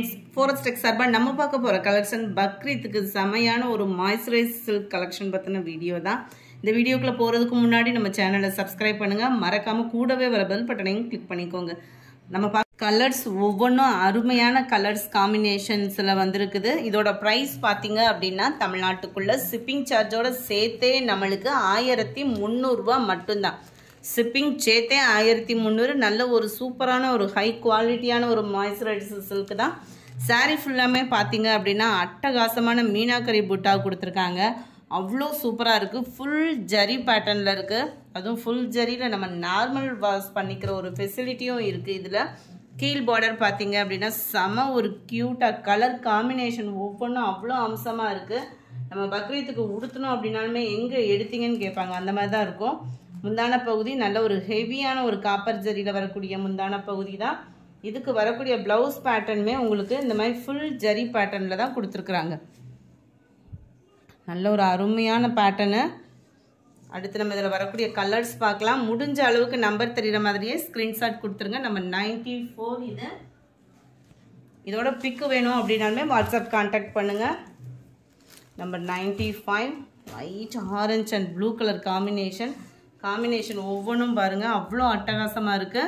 friends forest tech சார்பாக நம்ம பார்க்க போகிற கலெக்ஷன் பக்ரீத்துக்கு செமையான ஒரு மாய்ஸ்சரைஸ் சில்க் கலெக்ஷன் பற்றின வீடியோ தான் இந்த வீடியோக்குள்ளே போகிறதுக்கு முன்னாடி நம்ம சேனலை சப்ஸ்கிரைப் பண்ணுங்கள் மறக்காமல் கூடவே வர பெல் பட்டனையும் கிளிக் பண்ணிக்கோங்க நம்ம பார்க்க கலர்ஸ் ஒவ்வொன்றும் அருமையான கலர்ஸ் காம்பினேஷன்ஸில் வந்திருக்குது இதோட ப்ரைஸ் பார்த்தீங்க அப்படின்னா தமிழ்நாட்டுக்குள்ளே ஷிப்பிங் சார்ஜோட சேர்த்தே நம்மளுக்கு ஆயிரத்தி முந்நூறுரூவா மட்டும்தான் ஷிப்பிங் சேர்த்தே ஆயிரத்தி முந்நூறு நல்ல ஒரு சூப்பரான ஒரு ஹை குவாலிட்டியான ஒரு மாய்ஸ்சரைசர் சில்க் தான் சாரீ ஃபுல்லாமே பார்த்தீங்க அப்படின்னா அட்டகாசமான மீனாக்கரி புட்டா கொடுத்துருக்காங்க அவ்வளோ சூப்பராக இருக்குது ஃபுல் ஜரி பேட்டர்னில் இருக்குது அதுவும் ஃபுல் ஜரியில் நம்ம நார்மல் வாஷ் பண்ணிக்கிற ஒரு ஃபெசிலிட்டியும் இருக்குது இதில் கீழ் பார்டர் பார்த்தீங்க அப்படின்னா செம ஒரு க்யூட்டாக கலர் காம்பினேஷன் ஒவ்வொன்றும் அவ்வளோ அம்சமாக இருக்குது நம்ம பக்ரீத்துக்கு உடுத்தணும் அப்படின்னாலுமே எங்கே எடுத்தீங்கன்னு கேட்பாங்க அந்த மாதிரி தான் இருக்கும் முந்தான பகுதி நல்ல ஒரு ஹெவியான ஒரு காப்பர் ஜரியில் வரக்கூடிய முந்தான பகுதி தான் இதுக்கு வரக்கூடிய ப்ளவுஸ் பேட்டர்னுமே உங்களுக்கு இந்த மாதிரி ஃபுல் ஜரி பேட்டர்னில் தான் கொடுத்துருக்குறாங்க நல்ல ஒரு அருமையான பேட்டர்னு அடுத்து நம்ம இதில் வரக்கூடிய கலர்ஸ் பார்க்கலாம் முடிஞ்ச அளவுக்கு நம்பர் தெரிகிற மாதிரியே ஸ்க்ரீன்ஷாட் கொடுத்துருங்க நம்ம நைன்டி ஃபோர் இது இதோட பிக்கு வேணும் அப்படின்னாலுமே வாட்ஸ்அப் கான்டாக்ட் பண்ணுங்கள் number ninety five white orange and blue colour combination combination ஒவ்வொன்றும் பாருங்கள் அவ்வளோ அட்டகாசமாக இருக்குது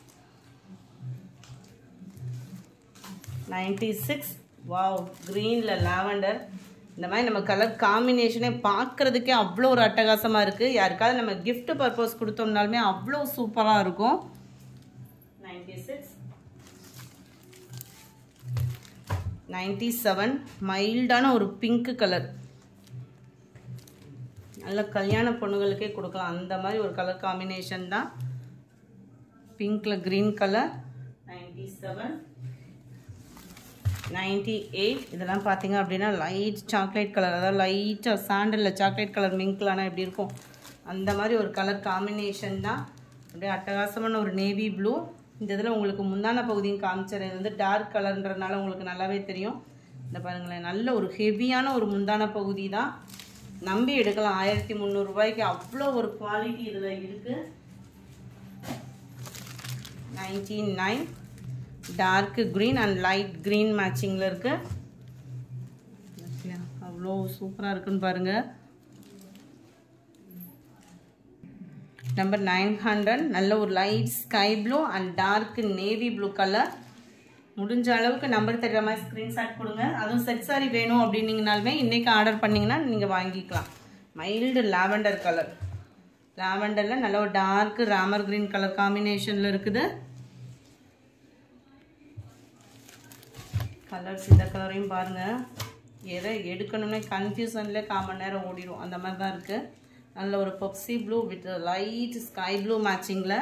நைன்டி சிக்ஸ் வாவ் க்ரீனில் லாவெண்டர் இந்த மாதிரி நம்ம கலர் காம்பினேஷனே பார்க்குறதுக்கே அவ்வளோ ஒரு அட்டகாசமாக இருக்குது யாருக்காவது நம்ம கிஃப்ட் பர்பஸ் கொடுத்தோம்னாலுமே அவ்வளோ சூப்பராக இருக்கும் நைன்டி சிக்ஸ் நைன்டி செவன் மைல்டான ஒரு பிங்க் கலர் நல்ல கல்யாண பொண்ணுகளுக்கே கொடுக்கலாம் அந்த மாதிரி ஒரு கலர் காம்பினேஷன் தான் பிங்க்கில் green colour ninety seven ninety eight இதெல்லாம் பார்த்தீங்க அப்படின்னா லைட் சாக்லேட் கலர் அதாவது லைட்டாக சாண்டலில் சாக்லேட் கலர் மிங்க்லானா எப்படி இருக்கும் அந்த மாதிரி ஒரு கலர் காம்பினேஷன் தான் அப்படியே அட்டகாசமான ஒரு நேவி ப்ளூ இந்த இதில் உங்களுக்கு முந்தான பகுதியும் காமிச்சது இது வந்து டார்க் கலர்ன்றனால உங்களுக்கு நல்லாவே தெரியும் இந்த பாருங்களேன் நல்ல ஒரு ஹெவியான ஒரு முந்தான பகுதி தான் நம்பி எடுக்கலாம் ஆயிரத்தி முந்நூறுரூபாய்க்கு அவ்வளோ ஒரு குவாலிட்டி இதில் இருக்குது ninety nine dark green and light green மேட்சிங்கில் இருக்குது அவ்வளோ சூப்பராக இருக்குன்னு பாருங்கள் நம்பர் நைன் ஹண்ட்ரட் நல்ல ஒரு light sky blue and dark navy blue colour முடிஞ்ச அளவுக்கு நம்பர் தெரிகிற மாதிரி ஸ்க்ரீன்ஷாட் கொடுங்க அதுவும் செட் சாரி வேணும் அப்படின்னீங்கனாலுமே இன்றைக்கி ஆர்டர் பண்ணிங்கன்னா நீங்கள் வாங்கிக்கலாம் மைல்டு லாவெண்டர் கலர் லாவெண்டரில் நல்ல ஒரு டார்க் ராமர் க்ரீன் கலர் காம்பினேஷனில் இருக்குது கலர்ஸ் இந்த கலரையும் பாருங்கள் எதை எடுக்கணும்னே கன்ஃபியூஷனில் காமன் நேரம் ஓடிடும் அந்த மாதிரி தான் இருக்குது நல்ல ஒரு Pepsi blue with light sky blue மேட்சிங்கில்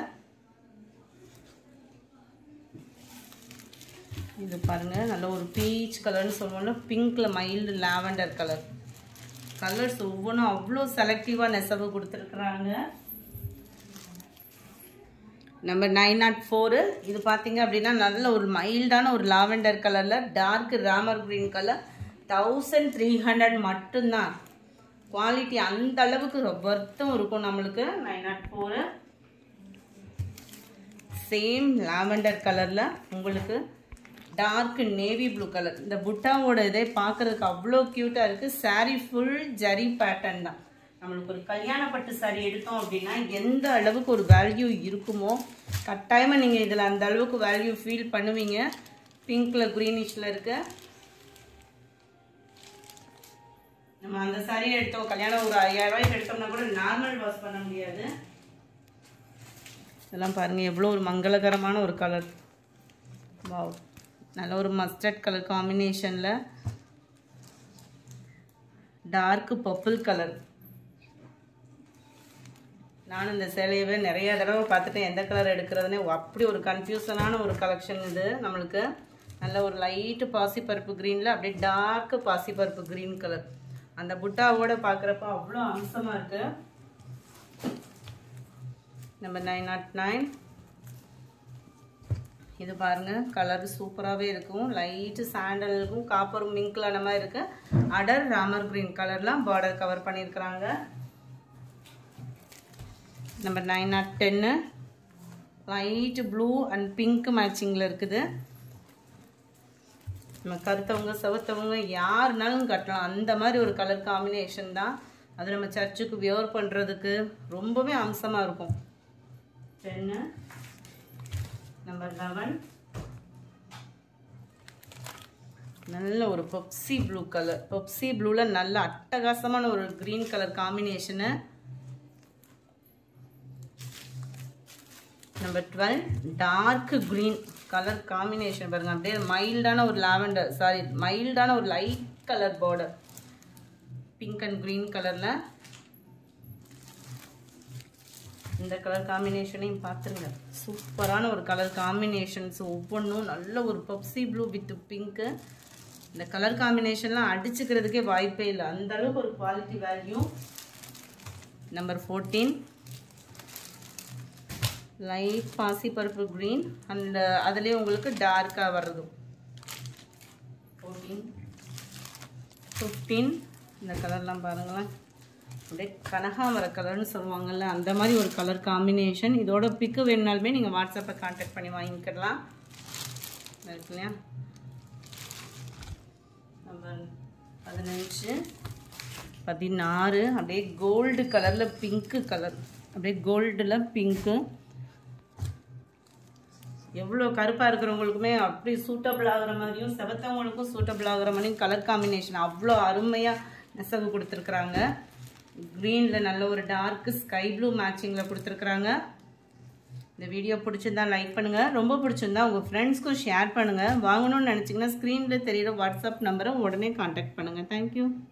இது பாருங்கள் நல்ல ஒரு பீச் கலர்னு சொல்லுவோம்ல பிங்க்கில் மைல்டு லாவெண்டர் கலர் கலர்ஸ் ஒவ்வொன்றும் அவ்வளோ செலக்டிவாக நெசவு கொடுத்துருக்குறாங்க நம்பர் நைன் நாட் ஃபோரு இது பார்த்தீங்க அப்படின்னா நல்ல ஒரு மைல்டான ஒரு லாவெண்டர் கலரில் dark Ramar green colour thousand three hundred மட்டும்தான் குவாலிட்டி அந்த அளவுக்கு ஒர்த்தும் இருக்கும் நம்மளுக்கு nine nought four same lavender கலரில் உங்களுக்கு டார்க் நேவி ப்ளூ கலர் இந்த புட்டாவோட இதே பார்க்குறதுக்கு அவ்வளோ க்யூட்டாக இருக்குது சாரீ ஃபுல் ஜரி பேட்டர்ன் தான் நம்மளுக்கு ஒரு கல்யாணப்பட்டு சாரீ எடுத்தோம் அப்படின்னா எந்த அளவுக்கு ஒரு வேல்யூ இருக்குமோ கட்டாயமாக நீங்கள் இதில் அந்த அளவுக்கு வேல்யூ ஃபீல் பண்ணுவீங்க பிங்க்கில் க்ரீனிஷில் இருக்க நம்ம அந்த சாரீ எடுத்தோம் கல்யாணம் ஒரு ஐயாயிரம் ரூபாய்க்கு எடுத்தோம்னா கூட நார்மல் வாஷ் பண்ண முடியாது இதெல்லாம் பாருங்கள் எவ்வளோ ஒரு மங்களகரமான ஒரு கலர் வாவ் நல்ல ஒரு மஸ்டர்ட் கலர் காம்பினேஷனில் டார்க் பர்பிள் கலர் நானும் இந்த சேலையவே நிறைய தடவை பார்த்துட்டேன் எந்த கலர் எடுக்கிறதுனே அப்படி ஒரு கன்ஃபியூஷனான ஒரு கலெக்ஷன் இது நம்மளுக்கு நல்ல ஒரு லைட்டு பாசிப்பருப்பு க்ரீனில் அப்படியே டார்க்கு பாசிப்பருப்பு க்ரீன் கலர் அந்த புட்டாவோட பார்க்குறப்ப அவ்வளோ அம்சமாக இருக்குது நம்பர் நைன் நாட் நைன் இது பாருங்கள் கலர் சூப்பராகவே இருக்கும் லைட்டு சாண்டல் இருக்கும் காப்பர் மிங்க்லான மாதிரி இருக்குது அடர் ராமர் க்ரீன் கலர்லாம் பார்டர் கவர் பண்ணியிருக்கிறாங்க நம்பர் நைன் நாட் டென்னு லைட்டு ப்ளூ அண்ட் பிங்க் மேட்சிங்கில் இருக்குது நம்ம கருத்தவங்க செவத்தவங்க யாருனாலும் கட்டலாம் அந்த மாதிரி ஒரு கலர் காம்பினேஷன் தான் அது நம்ம சர்ச்சுக்கு வியர் பண்ணுறதுக்கு ரொம்பவே அம்சமாக இருக்கும் டென்னு நம்பர் லெவன் நல்ல ஒரு பொப்சி ப்ளூ கலர் பொப்சி ப்ளூவில் நல்ல அட்டகாசமான ஒரு green colour combination number twelve dark green colour combination பாருங்கள் அப்படியே மைல்டான ஒரு லாவெண்டர் சாரி மைல்டான ஒரு light colour border pink and green கலரில் இந்த கலர் காம்பினேஷனையும் பார்த்துருங்க சூப்பரான ஒரு கலர் காம்பினேஷன்ஸ் ஒவ்வொன்றும் நல்ல ஒரு பப்சி ப்ளூ வித் பிங்க்கு இந்த கலர் காம்பினேஷன்லாம் அடிச்சுக்கிறதுக்கே வாய்ப்பே இல்லை அந்த அளவுக்கு ஒரு quality value number fourteen light பாசி பருப்பு க்ரீன் அண்ட் அதுலேயே உங்களுக்கு டார்க்காக வர்றது ஃபோர்டீன் ஃபிஃப்டீன் இந்த கலர்லாம் பாருங்களேன் அப்படியே கனகாமர கலர்னு சொல்லுவாங்கள்ல அந்த மாதிரி ஒரு கலர் காம்பினேஷன் இதோட பிக்கு வேணுனாலுமே நீங்கள் வாட்ஸ்அப்பை காண்டாக்ட் பண்ணி வாங்கிக்கலாம் இருக்கு இல்லையா நம்பர் பதினஞ்சு பதினாறு அப்படியே கோல்டு கலரில் பிங்க்கு கலர் அப்படியே கோல்டில் பிங்க்கு எவ்வளோ கருப்பாக இருக்கிறவங்களுக்குமே அப்படி சூட்டபிள் ஆகுற மாதிரியும் செவத்தவங்களுக்கும் சூட்டபிள் ஆகுற மாதிரியும் கலர் காம்பினேஷன் அவ்வளோ அருமையாக நெசவு கொடுத்துருக்குறாங்க க்ரீனில் நல்ல ஒரு டார்க்கு ஸ்கை ப்ளூ மேட்சிங்கில் கொடுத்துருக்குறாங்க இந்த வீடியோ பிடிச்சிருந்தா லைக் பண்ணுங்கள் ரொம்ப பிடிச்சிருந்தா உங்கள் ஃப்ரெண்ட்ஸ்க்கும் ஷேர் பண்ணுங்கள் வாங்கணும்னு நினச்சிங்கன்னா ஸ்க்ரீனில் தெரியிற வாட்ஸ்அப் நம்பரை உடனே காண்டாக்ட் பண்ணுங்கள் தேங்க்யூ